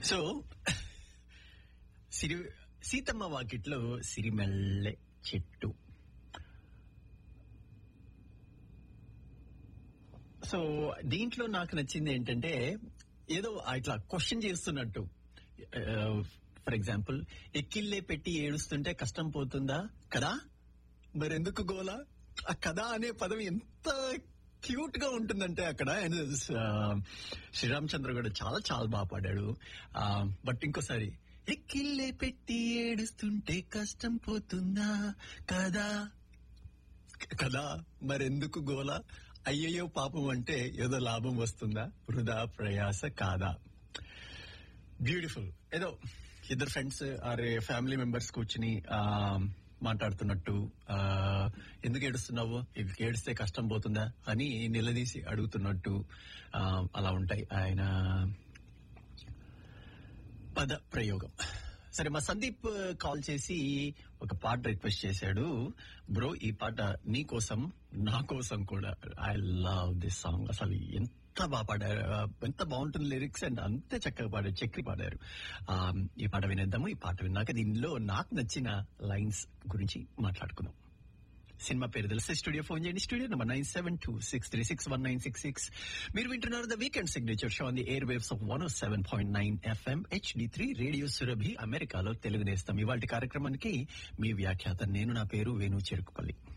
so సిరి సీతమ్మ వాకిట్లో సిరిమెల్లె చెట్టు so దీంట్లో నాకు నచ్చింది ఏంటంటే ఏదో ఇట్లా క్వశ్చన్ చేస్తున్నట్టు ఫర్ ఎగ్జాంపుల్ ఎక్కిళ్ళే పెట్టి ఏడుస్తుంటే కష్టం పోతుందా కదా మరెందుకు గోలా ఆ కదా అనే పదం ఎంత క్యూట్ గా ఉంటుందంటే అక్కడ and, ఆ, శ్రీరామచంద్ర కూడా చాలా చాలా బాగా పాడాడు బట్ ఇంకోసారి ఎక్కిళ్ళే పెట్టి ఏడుస్తుంటే కష్టం పోతుందా కదా కదా మరెందుకు గోల అయ్యయ్యో పాపం అంటే ఏదో లాభం వస్తుందా వృధా ప్రయాస కాదా బ్యూటిఫుల్ ఏదో ఇద్దరు ఫ్రెండ్స్ ఆర్ ఫ్యామిలీ మెంబర్స్ కూర్చుని ఆ, మాట్లాడుతున్నట్టు ఆ, ఎందుకు ఏడుస్తున్నావు ఇవి ఏడిస్తే కష్టం పోతుందా అని నిలదీసి అడుగుతున్నట్టు ఆ, అలా ఉంటాయి ఆయన పద ప్రయోగం సరే మా సందీప్ కాల్ చేసి ఒక పాట రిక్వెస్ట్ చేశాడు బ్రో ఈ పాట నీ కోసం నా కోసం కూడా ఐ లవ్ దిస్ సాంగ్ అసలు ఎంత బాగా పాడారు ఆ, ఎంత బాగుంటుంది లిరిక్స్ అండ్ అంతే చక్కగా పాడారు చక్రి పాడారు ఆ, ఈ పాట వినేద్దాము ఈ పాట విన్నాక దీనిలో నాకు నచ్చిన లైన్స్ గురించి మాట్లాడుకుందాం సినిమా పేరు తెలిస్తే స్టూడియో ఫోన్ చేయండి studio number nine seven two six three six one nine six six మీరు వింటున్నారు the weekend signature show on the airwaves of one seven point nine FM HD three radio Surabhi అమెరికాలో తెలుగు నేస్తాం ఇవాళ కార్యక్రమానికి మీ వ్యాఖ్యాత నేను నా పేరు వేణు చెరుకుపల్లి